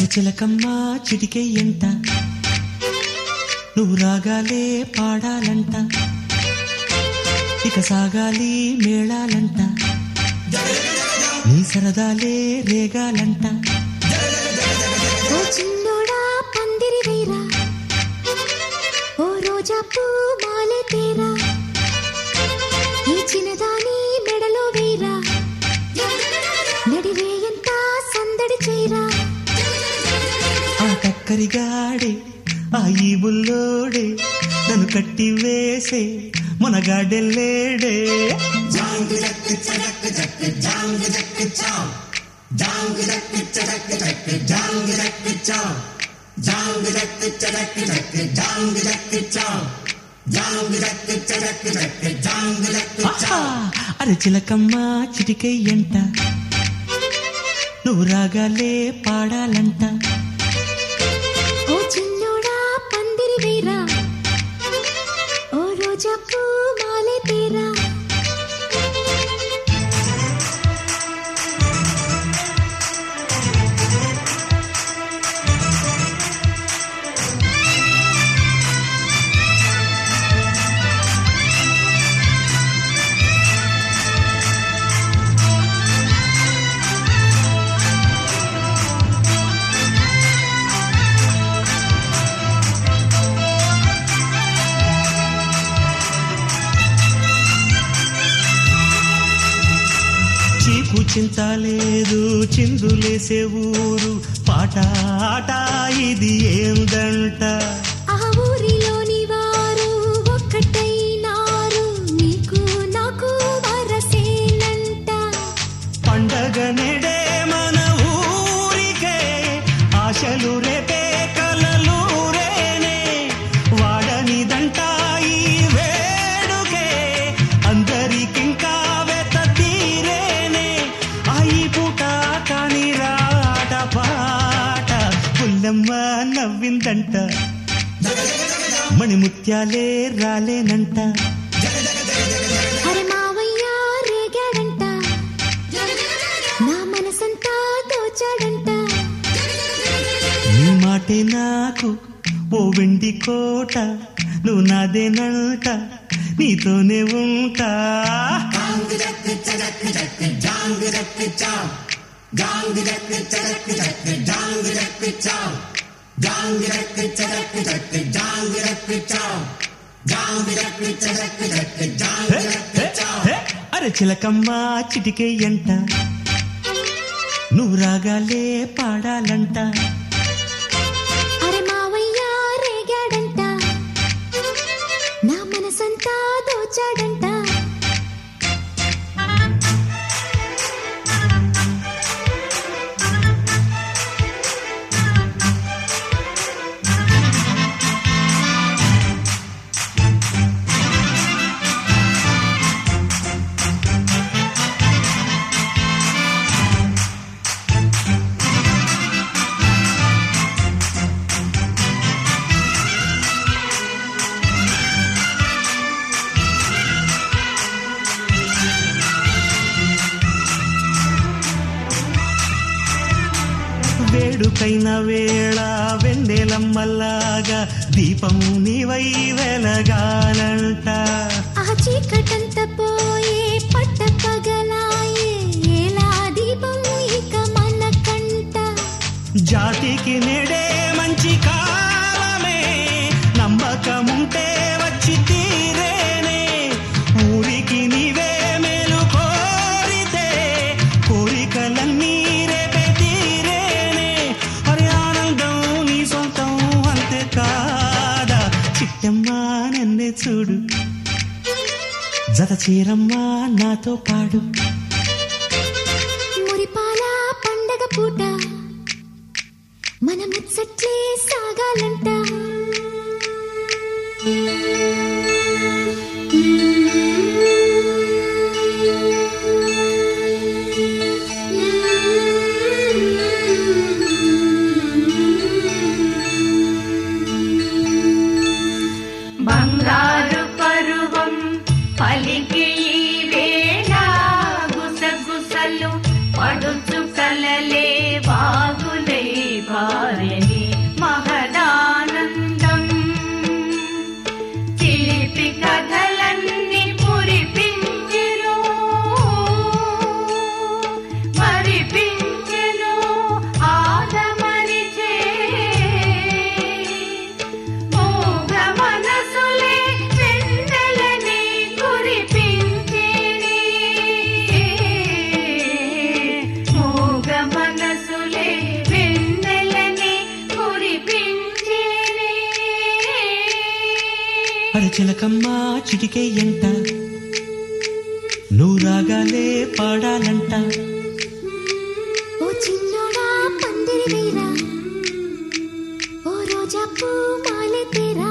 అరచిలకమ్మ చిటికే ఎంట నువ్వు రాగాలే పాడాలంట ఇక సాగాలి మేళాలంట నీ సరదాలే రేగాలంట ఓ చిన్నోడా పందిరి వేరా ఓ రోజా పూ మాలె తేరా ఈ చిన్నదాని మెడలో వేరా నడివేయంతా సందడి చేరా ఆ కక్కరిగాడే ఆ ఈ బుల్లోడే నన్ను కట్టి వేసే మునగాడెల్లేడే ఆహా! అరే చిలకమ్మ చిటికై ఎంట నువ్వు రాగాలే పాడాలంట ఓ చిన్నోడా పందిరి వేరా ఓ రోజా పూ మాలె తేరా చీకు చింత లేదు చిందులేసే ఊరు పాట ఆట ఇది ఏందంట ఆ ఊరిలోని వారు ఒక్కటైనారు నీకు నాకు వరసేనంట పండగ నెడే మన ఊరికే ఆశలు రేపే కలలు రేనే వాడనిదంట ఈ వేడుకే అందరికింకా వెత తీరేనే అయి పూట కాని రాట పాట పుల్లమ్మ నవ్విందంట మణిముత్యాలే రాలేనంట అరే మావయ్య రేగాడంట నా మనసంతా దోచాడంట నీ మాటే నాకు ఓ వెండి కోట నువ్వు నాదేనంట నీతోనే ఉంటా హే, హే, హే, అరే చిలకమ్మ చిటికే ఎంట నువ్వు రాగాలే పాడాలంట అరే మావయ్య రేగాడంట నా మనసంతా దోచాడంట వేడుకైన వేళ వెన్నెలమ్మల్లాగా దీపం నీవై వెలగాలంట ఆ చీకటంత పోయే పట్ట పగలాయే ఎలా దీపం ఇక మన కంట జాతికి నెడే మంచి కాలమే నమ్మకముంటే వచ్చి తీరేనే ఊరికి నీవే మేలు కోరితే కోరికలన్నీ రేపే తీరేనే హరి ఆనందం నీ సొంతం అంతే కాదా చిట్టమ్మా నన్నే చూడు జత చీరమ్మా నాతో పాడు మురిపాల పండగ పూట మన ముచ్చట్లే సాగాలంట బంగారు పరువం పలికి ఈ వేళ గుసగుసలు పడుచు కలలే బాగులై బా అరచిలకమ్మ చిటికే ఎంట నువ్వు రాగాలే పాడాలంట ఓ చిన్నోడా పందిరి వేరా ఓ రోజా పూ మాలె తేరా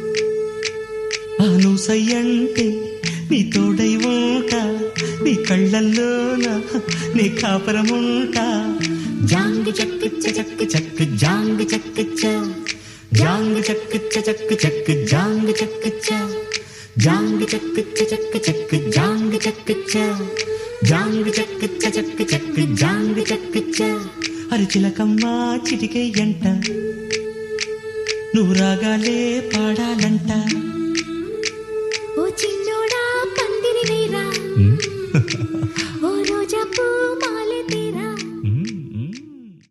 ఆ నువ్వు సయ్యంటే నీ తోడై ఉంటా నీ కళ్ళల్లోన నీ కాపరముంటా జాంగ్ చక్కు చక్కు చక్కు జాంగ్ చక్కు జాంగ్ చక్కు చక్కు చక్కు జాంగ్ చక్కు జాంగ్ చక్కు చక్కు చక్కు జాంగ్ చక్కు జాంగ్ చక్కు చక్కు చక్కు జాంగ్ చక్కు అరిచిలకమ్మ చిటికే ఎంట నువ్వు రాగాలే పాడాలంట ఓ చిన్నోడా పందిరి వేరా Hmm?